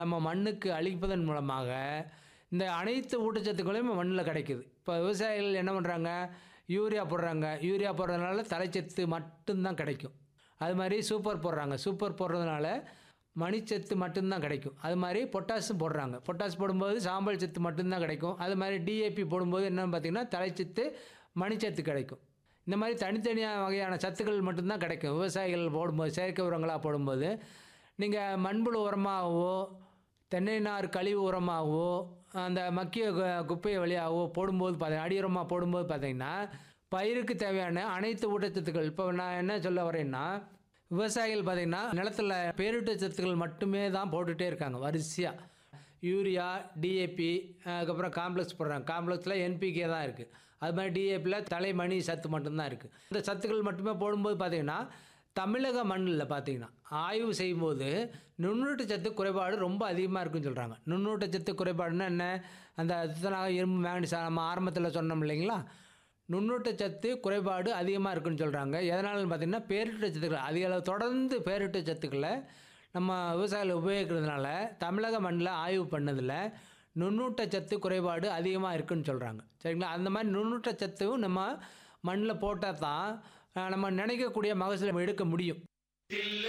நம்ம மண்ணுக்கு அளிப்பதன் மூலமாக இந்த அனைத்து ஊட்டச்சத்துக்களையும் மண்ணில் கிடைக்குது இப்போ விவசாயிகள் என்ன பண்ணுறாங்க யூரியா போடுறாங்க யூரியா போடுறதுனால தலைச்சத்து மட்டும்தான் கிடைக்கும் அது மாதிரி சூப்பர் போடுறாங்க சூப்பர் போடுறதுனால மணிச்சத்து மட்டும்தான் கிடைக்கும் அது மாதிரி பொட்டாசும் போடுறாங்க பொட்டாஸ் போடும்போது சாம்பல் சத்து மட்டும்தான் கிடைக்கும் அது மாதிரி டிஏபி போடும்போது என்னன்னு பார்த்தீங்கன்னா தலைச்சத்து மணிச்சத்து கிடைக்கும் இந்த மாதிரி தனித்தனியாக வகையான சத்துக்கள் மட்டும்தான் கிடைக்கும் விவசாயிகள் போடும்போது செயற்கை உரங்களாக போடும்போது நீங்கள் மண்புழு உரமாகவோ தென்னை நார் கழிவு உரமாகவோ அந்த மக்கிய கு- குப்பை வழியாகவோ போடும்போது பார்த்தீங்கன்னா அடி உரமாக போடும்போது பார்த்தீங்கன்னா பயிருக்கு தேவையான அனைத்து ஊட்டச்சத்துக்கள் இப்போ நான் என்ன சொல்ல வரேன்னா விவசாயிகள் பார்த்தீங்கன்னா நிலத்தில் பேரூட்டச்சத்துக்கள் மட்டுமே தான் போட்டுகிட்டே இருக்காங்க வரிசையாக யூரியா டிஏபி அதுக்கப்புறம் காம்ப்ளெக்ஸ் போடுறாங்க காம்ப்ளெக்ஸில் என்பிகே தான் இருக்குது அது மாதிரி டிஏபியில் தலைமணி சத்து மட்டும்தான் இருக்குது இந்த சத்துக்கள் மட்டுமே போடும்போது பார்த்தீங்கன்னா தமிழக மண்ணில் பார்த்தீங்கன்னா ஆய்வு செய்யும்போது நுண்ணூட்ட சத்து குறைபாடு ரொம்ப அதிகமாக இருக்குன்னு சொல்கிறாங்க நுண்ணூட்ட சத்து குறைபாடுன்னா என்ன அந்த துத்தநாக இரும்பு மேங்கனீஸ் நம்ம ஆரம்பத்தில் சொன்னோம் இல்லைங்களா நுண்ணூட்டச்சத்து குறைபாடு அதிகமாக இருக்குன்னு சொல்கிறாங்க எதனாலன்னு பார்த்தீங்கன்னா பேரிட்ட சத்துக்கள் அதிக அளவு தொடர்ந்து பேரிட்ட சத்துக்களை நம்ம விவசாயிகள் உபயோகிக்கிறதுனால தமிழக மண்ணில் ஆய்வு பண்ணதில் நுண்ணூட்டச்சத்து குறைபாடு அதிகமாக இருக்குன்னு சொல்கிறாங்க சரிங்களா அந்த மாதிரி நுண்ணூட்டச்சத்தும் நம்ம மண்ணில் போட்டால் தான் அஹ், நம்ம நினைக்கக்கூடிய மகசூலை நம்ம எடுக்க முடியும் தில்லு